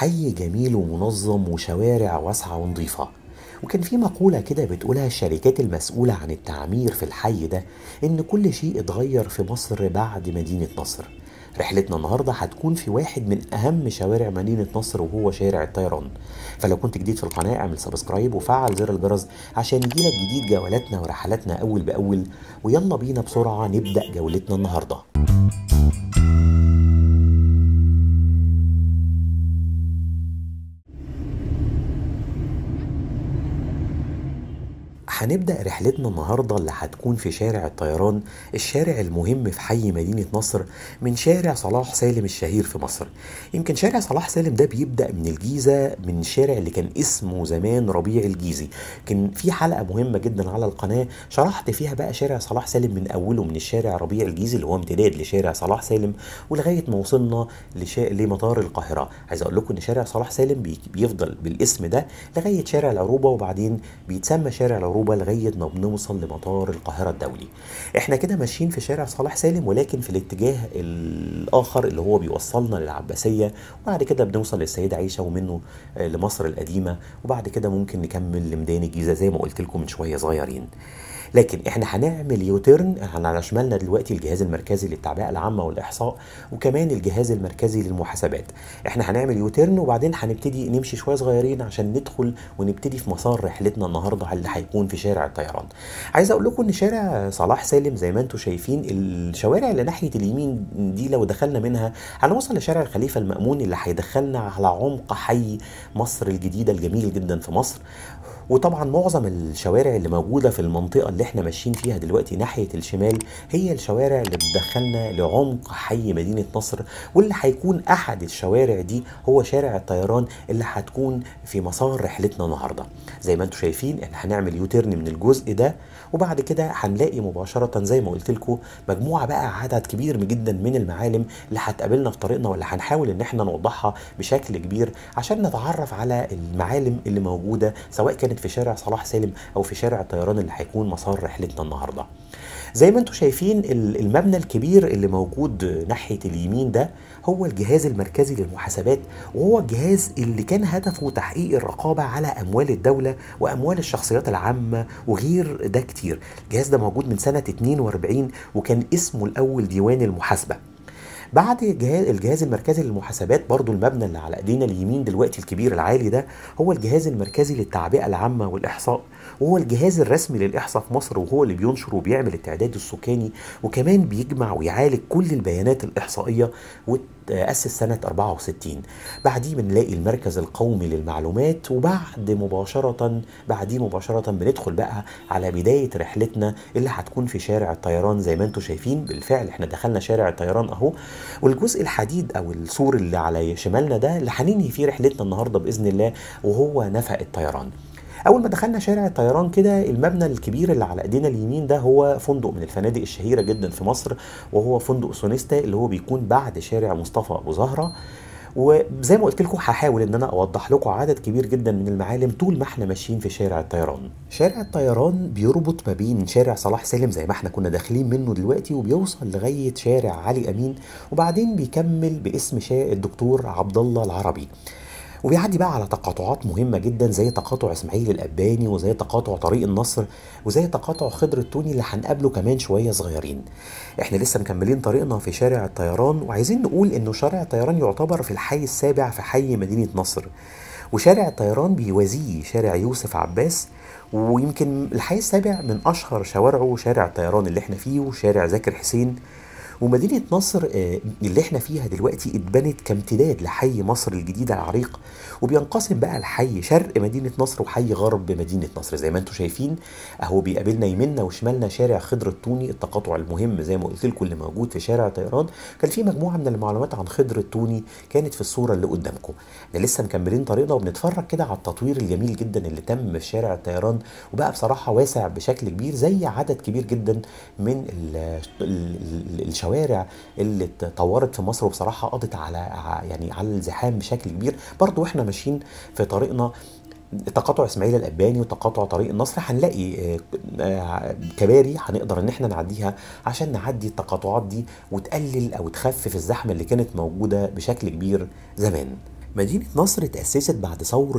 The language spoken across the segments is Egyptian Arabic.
حي جميل ومنظم وشوارع واسعة ونظيفة وكان في مقولة كده بتقولها الشركات المسؤولة عن التعمير في الحي ده إن كل شيء اتغير في مصر بعد مدينة نصر رحلتنا النهاردة هتكون في واحد من أهم شوارع مدينة نصر وهو شارع الطيران فلو كنت جديد في القناة اعمل سبسكرايب وفعل زر الجرس عشان يجيلك جديد جولاتنا ورحلاتنا أول بأول ويلا بينا بسرعة نبدأ جولتنا النهارده هنبدأ رحلتنا النهاردة اللي هتكون في شارع الطيران الشارع المهم في حي مدينة نصر من شارع صلاح سالم الشهير في مصر يمكن شارع صلاح سالم ده بيبدأ من الجيزة من الشارع اللي كان اسمه زمان ربيع الجيزي كان في حلقة مهمة جدا على القناة شرحت فيها بقى شارع صلاح سالم من أوله من الشارع ربيع الجيزي اللي هو امتداد لشارع صلاح سالم ولغاية ما وصلنا لشا... لمطار القاهرة عايز أقول لكم إن شارع صلاح سالم بي... بيفضل بالاسم ده لغاية شارع العروبة وبعدين بيتسمى شارع العروبة لغايه ما بنوصل لمطار القاهره الدولي. احنا كده ماشيين في شارع صلاح سالم ولكن في الاتجاه الاخر اللي هو بيوصلنا للعباسيه وبعد كده بنوصل للسيده عائشه ومنه لمصر القديمه وبعد كده ممكن نكمل لميدان الجيزه زي ما قلت لكم من شويه صغيرين. لكن احنا هنعمل يوتيرن احنا على شمالنا دلوقتي الجهاز المركزي للتعبئه العامه والاحصاء وكمان الجهاز المركزي للمحاسبات احنا هنعمل يوتيرن وبعدين هنبتدي نمشي شويه صغيرين عشان ندخل ونبتدي في مسار رحلتنا النهارده اللي هيكون في شارع الطيران عايز اقول لكم ان شارع صلاح سالم زي ما انتم شايفين الشوارع اللي ناحيه اليمين دي لو دخلنا منها هنوصل لشارع الخليفه المامون اللي هيدخلنا على عمق حي مصر الجديده الجميل جدا في مصر وطبعا معظم الشوارع اللي موجوده في المنطقه اللي احنا ماشيين فيها دلوقتي ناحيه الشمال هي الشوارع اللي بتدخلنا لعمق حي مدينه نصر واللي هيكون احد الشوارع دي هو شارع الطيران اللي هتكون في مسار رحلتنا النهارده زي ما انتم شايفين احنا هنعمل يوتيرن من الجزء ده وبعد كده هنلاقي مباشره زي ما قلت لكم مجموعه بقى عدد كبير جدا من المعالم اللي هتقابلنا في طريقنا واللي هنحاول ان احنا نوضحها بشكل كبير عشان نتعرف على المعالم اللي موجوده سواء كانت في شارع صلاح سالم او في شارع الطيران اللي هيكون مسار رحلتنا النهارده زي ما انتم شايفين المبنى الكبير اللي موجود ناحيه اليمين ده هو الجهاز المركزي للمحاسبات وهو الجهاز اللي كان هدفه تحقيق الرقابه على اموال الدوله واموال الشخصيات العامه وغير ده كتير الجهاز ده موجود من سنه 42 وكان اسمه الاول ديوان المحاسبه بعد الجهاز, الجهاز المركزي للمحاسبات برضو المبنى اللي على ايدينا اليمين دلوقتي الكبير العالي ده هو الجهاز المركزي للتعبئه العامه والاحصاء وهو الجهاز الرسمي للاحصاء في مصر وهو اللي بينشر وبيعمل التعداد السكاني وكمان بيجمع ويعالج كل البيانات الاحصائيه تأسس سنة 64 بعديه بنلاقي المركز القومي للمعلومات وبعد مباشرة بعديه مباشرة بندخل بقى على بداية رحلتنا اللي هتكون في شارع الطيران زي ما انتم شايفين بالفعل احنا دخلنا شارع الطيران اهو والجزء الحديد او السور اللي على شمالنا ده اللي هننهي فيه رحلتنا النهارده باذن الله وهو نفق الطيران اول ما دخلنا شارع الطيران كده المبنى الكبير اللي على ايدينا اليمين ده هو فندق من الفنادق الشهيره جدا في مصر وهو فندق سونيستا اللي هو بيكون بعد شارع مصطفى ابو زهره وزي ما قلت لكم هحاول ان انا اوضح لكم عدد كبير جدا من المعالم طول ما احنا ماشيين في شارع الطيران. شارع الطيران بيربط ما بين شارع صلاح سالم زي ما احنا كنا داخلين منه دلوقتي وبيوصل لغايه شارع علي امين وبعدين بيكمل باسم شارع الدكتور عبد الله العربي. وبيعدي بقى على تقاطعات مهمه جدا زي تقاطع اسماعيل الاباني وزي تقاطع طريق النصر وزي تقاطع خضر التوني اللي هنقابله كمان شويه صغيرين احنا لسه مكملين طريقنا في شارع الطيران وعايزين نقول انه شارع الطيران يعتبر في الحي السابع في حي مدينه نصر وشارع الطيران بيوازيه شارع يوسف عباس ويمكن الحي السابع من اشهر شوارعه شارع الطيران اللي احنا فيه وشارع زاكر حسين ومدينة نصر اللي احنا فيها دلوقتي اتبنت كامتداد لحي مصر الجديدة العريق وبينقسم بقى الحي شرق مدينة نصر وحي غرب مدينة نصر زي ما انتم شايفين اهو بيقابلنا يمنا وشمالنا شارع خضر التوني التقاطع المهم زي ما قلت لكم اللي موجود في شارع طيران كان في مجموعة من المعلومات عن خضر التوني كانت في الصورة اللي قدامكم احنا لسه مكملين طريقنا وبنتفرج كده على التطوير الجميل جدا اللي تم في شارع الطيران وبقى بصراحة واسع بشكل كبير زي عدد كبير جدا من الشوارع الشوارع اللي اتطورت في مصر وبصراحه قضت على يعني على الزحام بشكل كبير برضو واحنا ماشيين في طريقنا تقاطع اسماعيل الاباني وتقاطع طريق النصر هنلاقي كباري هنقدر ان احنا نعديها عشان نعدي التقاطعات دي وتقلل او تخفف الزحمه اللي كانت موجوده بشكل كبير زمان مدينة نصر تأسست بعد ثورة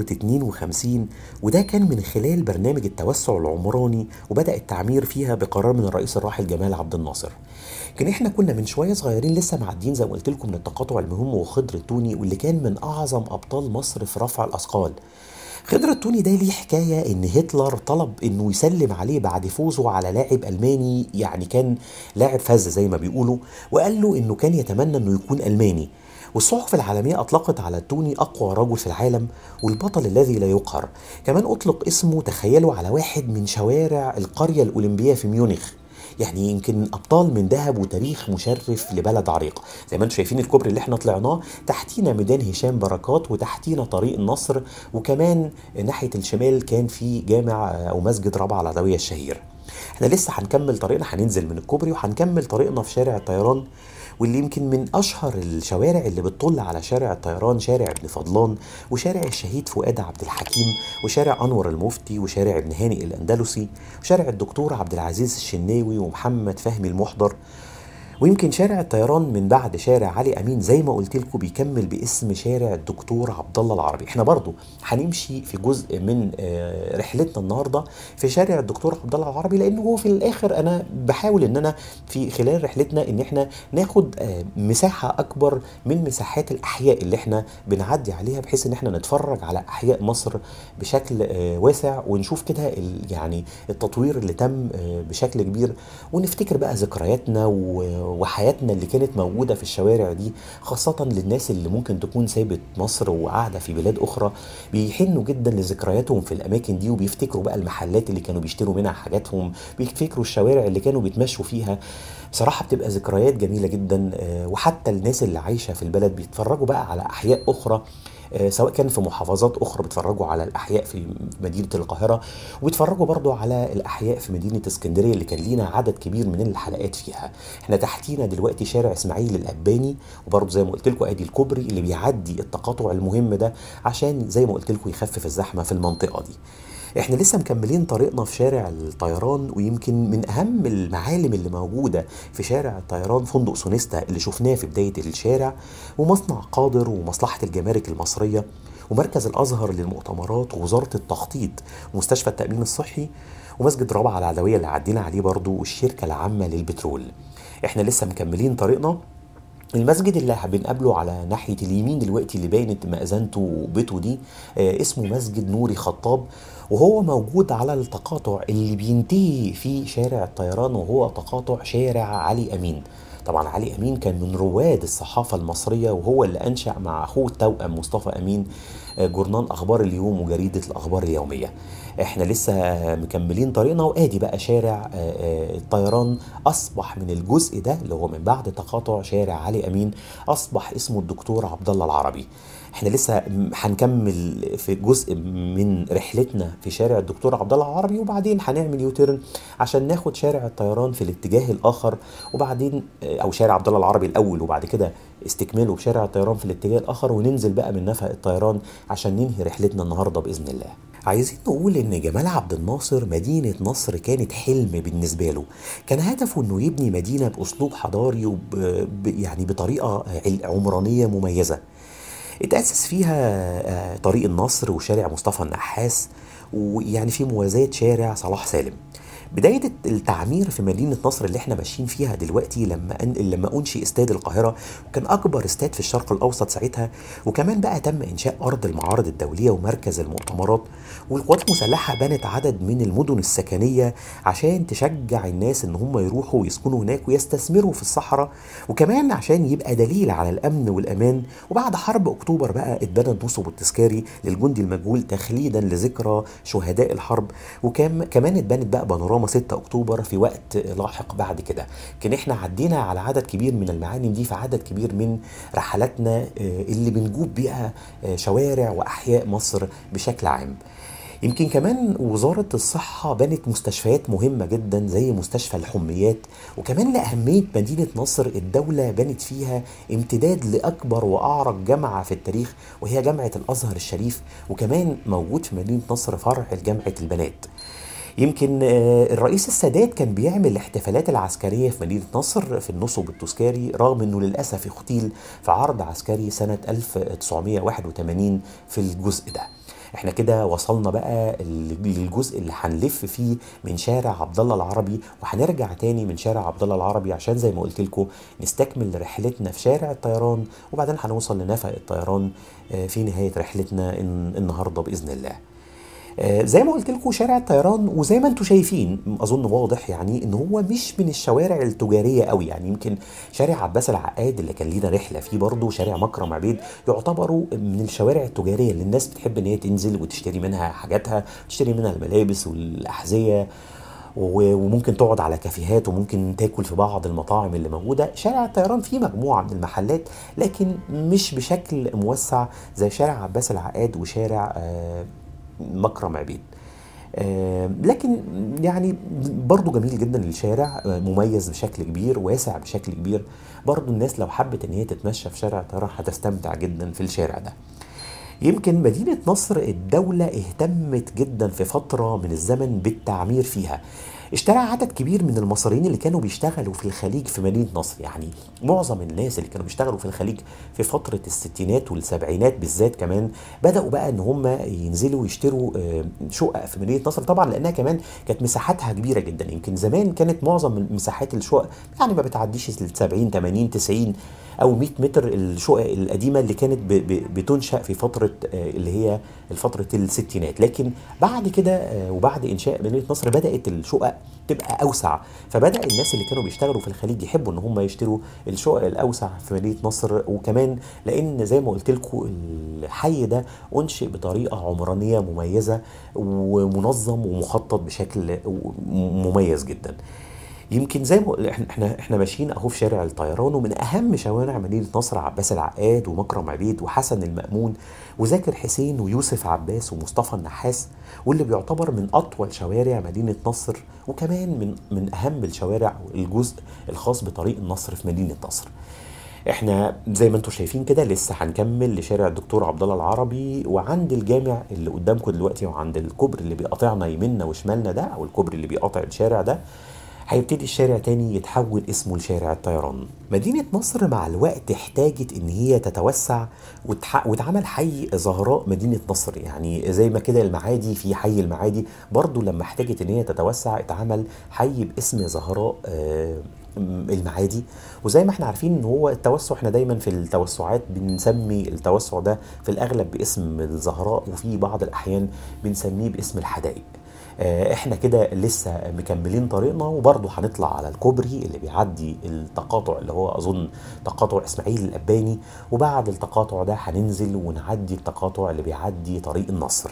52 وده كان من خلال برنامج التوسع العمراني وبدأ التعمير فيها بقرار من الرئيس الراحل جمال عبد الناصر. كان احنا كنا من شوية صغيرين لسه معديين زي ما قلت لكم من التقاطع المهم وخضر التوني واللي كان من أعظم أبطال مصر في رفع الأثقال. خضر التوني ده ليه حكاية إن هتلر طلب إنه يسلم عليه بعد فوزه على لاعب ألماني يعني كان لاعب فز زي ما بيقولوا وقال له إنه كان يتمنى إنه يكون ألماني والصحف العالمية أطلقت على توني أقوى رجل في العالم والبطل الذي لا يقهر كمان أطلق اسمه تخيلوا على واحد من شوارع القرية الأولمبية في ميونخ يعني يمكن ابطال من ذهب وتاريخ مشرف لبلد عريق زي ما انتم شايفين الكوبري اللي احنا طلعناه تحتينا ميدان هشام بركات وتحتينا طريق النصر وكمان ناحيه الشمال كان في جامع او مسجد رابعه العدويه الشهير احنا لسه هنكمل طريقنا هننزل من الكوبري وهنكمل طريقنا في شارع الطيران واللي يمكن من اشهر الشوارع اللي بتطل على شارع الطيران شارع ابن فضلان وشارع الشهيد فؤاد عبد الحكيم وشارع انور المفتي وشارع ابن هانئ الاندلسي وشارع الدكتور عبد العزيز الشناوي ومحمد فهمي المحضر ويمكن شارع الطيران من بعد شارع علي امين زي ما قلت لكم بيكمل باسم شارع الدكتور عبد الله العربي احنا برضو هنمشي في جزء من آه، رحلتنا النهارده في شارع الدكتور عبد الله العربي لانه هو في الاخر انا بحاول ان انا في خلال رحلتنا ان احنا ناخد آه، مساحه اكبر من مساحات الاحياء اللي احنا بنعدي عليها بحيث ان احنا نتفرج على احياء مصر بشكل آه، واسع ونشوف كده ال- يعني التطوير اللي تم آه، بشكل كبير ونفتكر بقى ذكرياتنا و- وحياتنا اللي كانت موجودة في الشوارع دي خاصة للناس اللي ممكن تكون سابت مصر وقاعدة في بلاد أخرى بيحنوا جدا لذكرياتهم في الأماكن دي وبيفتكروا بقى المحلات اللي كانوا بيشتروا منها حاجاتهم بيفتكروا الشوارع اللي كانوا بيتمشوا فيها بصراحة بتبقى ذكريات جميلة جدا آه، وحتى الناس اللي عايشة في البلد بيتفرجوا بقى على أحياء أخرى آه، سواء كان في محافظات اخرى بيتفرجوا على الاحياء في مدينه القاهره وبيتفرجوا برضو على الاحياء في مدينه اسكندريه اللي كان لينا عدد كبير من الحلقات فيها احنا تحتينا دلوقتي شارع اسماعيل الاباني وبرضو زي ما قلت لكم ادي الكوبري اللي بيعدي التقاطع المهم ده عشان زي ما قلت لكم يخفف الزحمه في المنطقه دي احنا لسه مكملين طريقنا في شارع الطيران ويمكن من اهم المعالم اللي موجوده في شارع الطيران فندق سونيستا اللي شفناه في بدايه الشارع ومصنع قادر ومصلحه الجمارك المصريه ومركز الازهر للمؤتمرات ووزاره التخطيط ومستشفى التامين الصحي ومسجد رابعه العدويه اللي عدينا عليه برضو والشركه العامه للبترول احنا لسه مكملين طريقنا المسجد اللي بنقابله على ناحية اليمين دلوقتي اللي باينت مأذنته وبيته دي آه، اسمه مسجد نوري خطاب وهو موجود على التقاطع اللي بينتهي في شارع الطيران وهو تقاطع شارع علي أمين طبعا علي أمين كان من رواد الصحافة المصرية وهو اللي أنشأ مع أخوه التوأم مصطفى أمين آه، جورنال أخبار اليوم وجريدة الأخبار اليومية احنا لسه مكملين طريقنا وادي بقى شارع آه، آه، الطيران اصبح من الجزء ده اللي هو من بعد تقاطع شارع علي امين اصبح اسمه الدكتور عبد الله العربي احنا لسه م- هنكمل في جزء من رحلتنا في شارع الدكتور عبد الله العربي وبعدين هنعمل يوتيرن عشان ناخد شارع الطيران في الاتجاه الاخر وبعدين آه، او شارع عبد الله العربي الاول وبعد كده استكماله بشارع الطيران في الاتجاه الاخر وننزل بقى من نفق الطيران عشان ننهي رحلتنا النهارده باذن الله عايزين نقول ان جمال عبد الناصر مدينة نصر كانت حلم بالنسبة له كان هدفه انه يبني مدينة باسلوب حضاري وب ب- يعني بطريقة عل- عمرانية مميزة اتأسس فيها آه، طريق النصر وشارع مصطفى النحاس ويعني في موازاة شارع صلاح سالم بداية التعمير في مدينة نصر اللي احنا ماشيين فيها دلوقتي لما أن... لما أنشئ استاد القاهرة وكان أكبر استاد في الشرق الأوسط ساعتها وكمان بقى تم إنشاء أرض المعارض الدولية ومركز المؤتمرات والقوات المسلحة بنت عدد من المدن السكنية عشان تشجع الناس إن هم يروحوا ويسكنوا هناك ويستثمروا في الصحراء وكمان عشان يبقى دليل على الأمن والأمان وبعد حرب أكتوبر بقى اتبنى النصب التذكاري للجندي المجهول تخليدا لذكرى شهداء الحرب وكم كمان اتبنت بقى بانوراما 6 اكتوبر في وقت لاحق بعد كده كان احنا عدينا على عدد كبير من المعالم دي في عدد كبير من رحلاتنا آه، اللي بنجوب بيها آه، شوارع واحياء مصر بشكل عام يمكن كمان وزارة الصحة بنت مستشفيات مهمة جدا زي مستشفى الحميات وكمان لأهمية مدينة نصر الدولة بنت فيها امتداد لأكبر وأعرق جامعة في التاريخ وهي جامعة الأزهر الشريف وكمان موجود في مدينة نصر فرع لجامعة البنات يمكن آه، الرئيس السادات كان بيعمل الاحتفالات العسكرية في مدينة نصر في النصب التذكاري رغم انه للأسف اغتيل في عرض عسكري سنة 1981 في الجزء ده احنا كده وصلنا بقى للجزء اللي هنلف فيه من شارع عبد الله العربي وهنرجع تاني من شارع عبد الله العربي عشان زي ما قلت لكم نستكمل رحلتنا في شارع الطيران وبعدين هنوصل لنفق الطيران آه، في نهاية رحلتنا الن- النهارده بإذن الله. آه، زي ما قلت لكم شارع الطيران وزي ما انتم شايفين اظن واضح يعني ان هو مش من الشوارع التجاريه قوي يعني يمكن شارع عباس العقاد اللي كان لينا رحله فيه برضه شارع مكرم عبيد يعتبروا من الشوارع التجاريه اللي الناس بتحب ان هي تنزل وتشتري منها حاجاتها تشتري منها الملابس والاحذيه و- وممكن تقعد على كافيهات وممكن تاكل في بعض المطاعم اللي موجوده شارع الطيران فيه مجموعه من المحلات لكن مش بشكل موسع زي شارع عباس العقاد وشارع آه، مكرم عبيد آه، لكن يعني برضو جميل جدا الشارع آه، مميز بشكل كبير واسع بشكل كبير برضو الناس لو حبت ان هي تتمشى في شارع الطيران هتستمتع جدا في الشارع ده يمكن مدينة نصر الدولة اهتمت جدا في فترة من الزمن بالتعمير فيها اشترى عدد كبير من المصريين اللي كانوا بيشتغلوا في الخليج في مدينة نصر يعني معظم الناس اللي كانوا بيشتغلوا في الخليج في فترة الستينات والسبعينات بالذات كمان بدأوا بقى ان هم ينزلوا يشتروا آه، شقق في مدينة نصر طبعا لانها كمان كانت مساحاتها كبيرة جدا يمكن زمان كانت معظم مساحات الشقق يعني ما بتعديش ال 70 80 90 او 100 متر الشقق القديمه اللي كانت ب- ب- بتنشا في فتره آه، اللي هي فتره الستينات لكن بعد كده آه، وبعد انشاء مدينه نصر بدات الشقق تبقى اوسع فبدا الناس اللي كانوا بيشتغلوا في الخليج يحبوا ان هم يشتروا الشقق الاوسع في مدينه نصر وكمان لان زي ما قلت لكم الحي ده انشئ بطريقه عمرانيه مميزه ومنظم ومخطط بشكل مميز جدا يمكن زي ما قل- احنا احنا احنا ماشيين اهو في شارع الطيران ومن اهم شوارع مدينه نصر عباس العقاد ومكرم عبيد وحسن المأمون وزاكر حسين ويوسف عباس ومصطفى النحاس واللي بيعتبر من اطول شوارع مدينه نصر وكمان من من اهم الشوارع الجزء الخاص بطريق النصر في مدينه نصر. احنا زي ما انتم شايفين كده لسه هنكمل لشارع الدكتور عبد الله العربي وعند الجامع اللي قدامكم دلوقتي وعند الكوبري اللي بيقاطعنا يميننا وشمالنا ده او الكوبري اللي بيقاطع الشارع ده هيبتدي الشارع تاني يتحول اسمه لشارع الطيران مدينة نصر مع الوقت احتاجت ان هي تتوسع وتح... واتعمل حي زهراء مدينة نصر يعني زي ما كده المعادي في حي المعادي برضو لما احتاجت ان هي تتوسع اتعمل حي باسم زهراء آه المعادي وزي ما احنا عارفين ان هو التوسع احنا دايما في التوسعات بنسمي التوسع ده في الاغلب باسم الزهراء وفي بعض الاحيان بنسميه باسم الحدائق آه، احنا كده لسه مكملين طريقنا وبرضه هنطلع على الكوبري اللي بيعدي التقاطع اللي هو اظن تقاطع اسماعيل الاباني وبعد التقاطع ده هننزل ونعدي التقاطع اللي بيعدي طريق النصر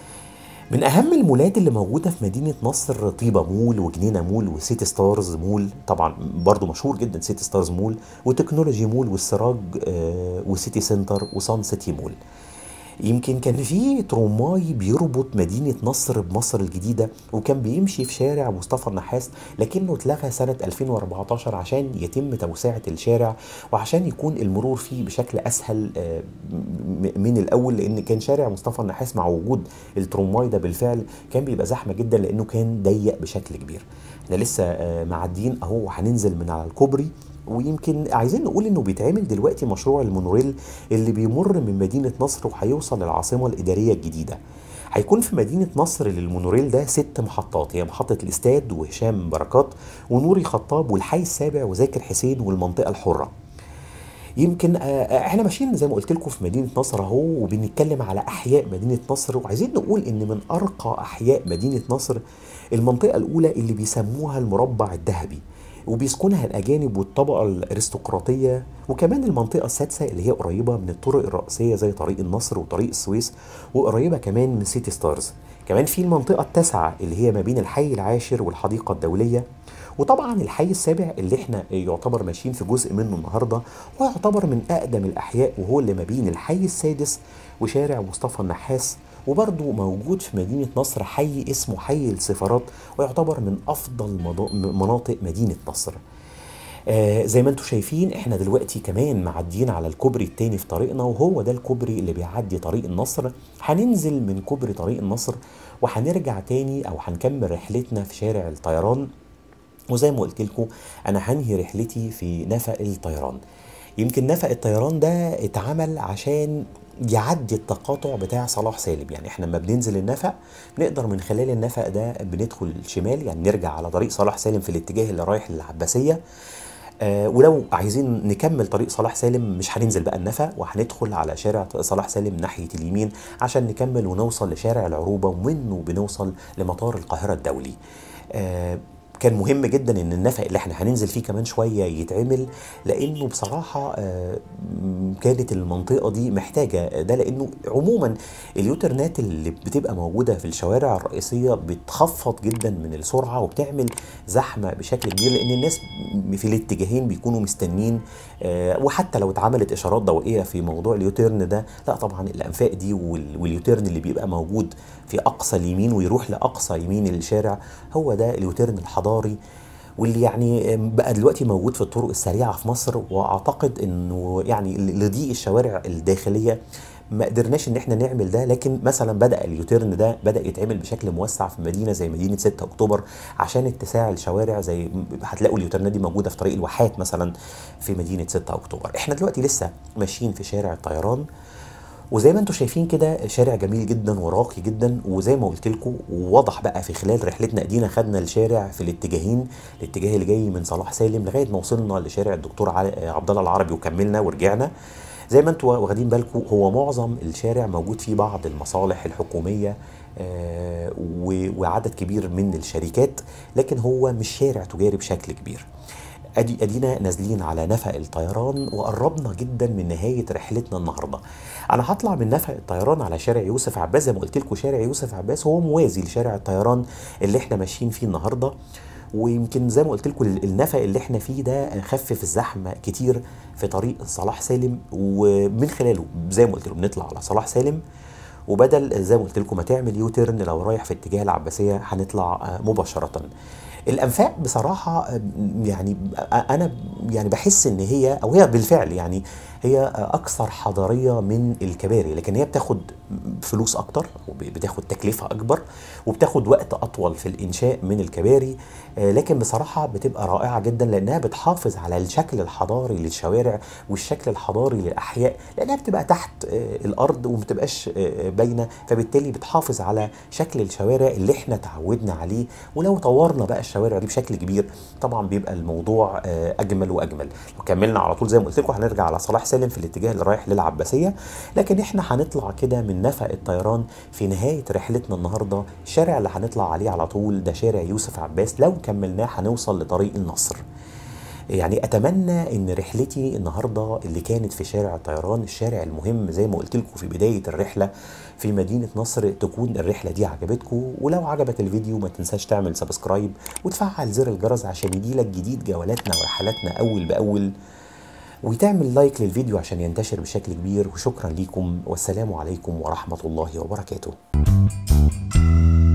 من اهم المولات اللي موجوده في مدينه نصر طيبه مول وجنينه مول وسيتي ستارز مول طبعا برضو مشهور جدا سيتي ستارز مول وتكنولوجي مول والسراج آه، وسيتي سنتر وصن سيتي مول يمكن كان في تروماي بيربط مدينة نصر بمصر الجديدة وكان بيمشي في شارع مصطفى النحاس لكنه اتلغى سنة 2014 عشان يتم توسعة الشارع وعشان يكون المرور فيه بشكل أسهل آه، م- من الأول لأن كان شارع مصطفى النحاس مع وجود التروماي ده بالفعل كان بيبقى زحمة جدا لأنه كان ضيق بشكل كبير احنا لسه آه، معديين أهو هننزل من على الكوبري ويمكن عايزين نقول انه بيتعمل دلوقتي مشروع المونوريل اللي بيمر من مدينه نصر وهيوصل للعاصمه الاداريه الجديده. هيكون في مدينه نصر للمونوريل ده ست محطات هي محطه الاستاد وهشام بركات ونوري خطاب والحي السابع وذاكر حسين والمنطقه الحره. يمكن آه، آه، احنا ماشيين زي ما قلت لكم في مدينه نصر اهو وبنتكلم على احياء مدينه نصر وعايزين نقول ان من ارقى احياء مدينه نصر المنطقه الاولى اللي بيسموها المربع الذهبي وبيسكنها الاجانب والطبقه الارستقراطيه وكمان المنطقه السادسه اللي هي قريبه من الطرق الرئيسيه زي طريق النصر وطريق السويس وقريبه كمان من سيتي ستارز كمان في المنطقه التاسعه اللي هي ما بين الحي العاشر والحديقه الدوليه وطبعا الحي السابع اللي احنا يعتبر ماشيين في جزء منه النهارده هو يعتبر من اقدم الاحياء وهو اللي ما بين الحي السادس وشارع مصطفى النحاس وبرضه موجود في مدينة نصر حي اسمه حي السفارات ويعتبر من أفضل مضا- مناطق مدينة نصر آه زي ما انتم شايفين احنا دلوقتي كمان معديين على الكوبري التاني في طريقنا وهو ده الكوبري اللي بيعدي طريق النصر هننزل من كوبري طريق النصر وهنرجع تاني او هنكمل رحلتنا في شارع الطيران وزي ما قلت لكم انا هنهي رحلتي في نفق الطيران يمكن نفق الطيران ده اتعمل عشان يعدي التقاطع بتاع صلاح سالم يعني احنا لما بننزل النفق نقدر من خلال النفق ده بندخل شمال يعني نرجع على طريق صلاح سالم في الاتجاه اللي رايح للعباسيه آه ولو عايزين نكمل طريق صلاح سالم مش هننزل بقى النفق وهندخل على شارع صلاح سالم ناحيه اليمين عشان نكمل ونوصل لشارع العروبه ومنه بنوصل لمطار القاهره الدولي آه كان مهم جدا ان النفق اللي احنا هننزل فيه كمان شويه يتعمل لانه بصراحه آه، م- كانت المنطقه دي محتاجه ده لانه عموما اليوترنات اللي بتبقى موجوده في الشوارع الرئيسيه بتخفض جدا من السرعه وبتعمل زحمه بشكل كبير لان الناس في الاتجاهين بيكونوا مستنين آه، وحتى لو اتعملت اشارات ضوئيه في موضوع اليوتيرن ده لا طبعا الانفاق دي وال- واليوتيرن اللي بيبقى موجود في اقصى اليمين ويروح لاقصى يمين الشارع هو ده اليوتيرن الحضاري واللي يعني بقى دلوقتي موجود في الطرق السريعه في مصر واعتقد انه يعني لضيق الشوارع الداخليه ما قدرناش ان احنا نعمل ده لكن مثلا بدا اليوتيرن ده بدا يتعمل بشكل موسع في مدينه زي مدينه 6 اكتوبر عشان اتساع الشوارع زي هتلاقوا اليوتيرنات دي موجوده في طريق الواحات مثلا في مدينه 6 اكتوبر احنا دلوقتي لسه ماشيين في شارع الطيران وزي ما انتم شايفين كده شارع جميل جدا وراقي جدا وزي ما قلت لكم وواضح بقى في خلال رحلتنا ادينا خدنا الشارع في الاتجاهين الاتجاه اللي جاي من صلاح سالم لغايه ما وصلنا لشارع الدكتور علي- عبد الله العربي وكملنا ورجعنا زي ما انتم واخدين بالكم هو معظم الشارع موجود فيه بعض المصالح الحكوميه آه، و- وعدد كبير من الشركات لكن هو مش شارع تجاري بشكل كبير ادي ادينا نازلين على نفق الطيران وقربنا جدا من نهايه رحلتنا النهارده انا هطلع من نفق الطيران على شارع يوسف عباس زي ما قلت لكم شارع يوسف عباس هو موازي لشارع الطيران اللي احنا ماشيين فيه النهارده ويمكن زي ما قلت لكم النفق اللي احنا فيه ده خفف الزحمه كتير في طريق صلاح سالم ومن خلاله زي ما قلت لكم بنطلع على صلاح سالم وبدل زي ما قلت لكم ما تعمل يو تيرن لو رايح في اتجاه العباسيه هنطلع آه، مباشره الانفاق بصراحه آه، يعني آه، انا يعني بحس ان هي او هي بالفعل يعني هي آه، اكثر حضاريه من الكباري لكن هي بتاخد فلوس اكتر وبتاخد تكلفه اكبر وبتاخد وقت اطول في الانشاء من الكباري آه، لكن بصراحه بتبقى رائعه جدا لانها بتحافظ على الشكل الحضاري للشوارع والشكل الحضاري للاحياء لانها بتبقى تحت آه، الارض وما بتبقاش آه، باينه فبالتالي بتحافظ على شكل الشوارع اللي احنا تعودنا عليه ولو طورنا بقى الشوارع دي بشكل كبير طبعا بيبقى الموضوع آه، اجمل واجمل لو كملنا على طول زي ما قلت لكم هنرجع على صلاح سالم في الاتجاه اللي رايح للعباسيه لكن احنا هنطلع كده من نفق الطيران في نهايه رحلتنا النهارده الشارع اللي هنطلع عليه على طول ده شارع يوسف عباس لو كملناه هنوصل لطريق النصر يعني اتمنى ان رحلتي النهارده اللي كانت في شارع الطيران الشارع المهم زي ما قلت لكم في بدايه الرحله في مدينه نصر تكون الرحله دي عجبتكم ولو عجبك الفيديو ما تنساش تعمل سبسكرايب وتفعل زر الجرس عشان يجيلك جديد جولاتنا ورحلاتنا اول باول وتعمل لايك للفيديو عشان ينتشر بشكل كبير وشكرا ليكم والسلام عليكم ورحمه الله وبركاته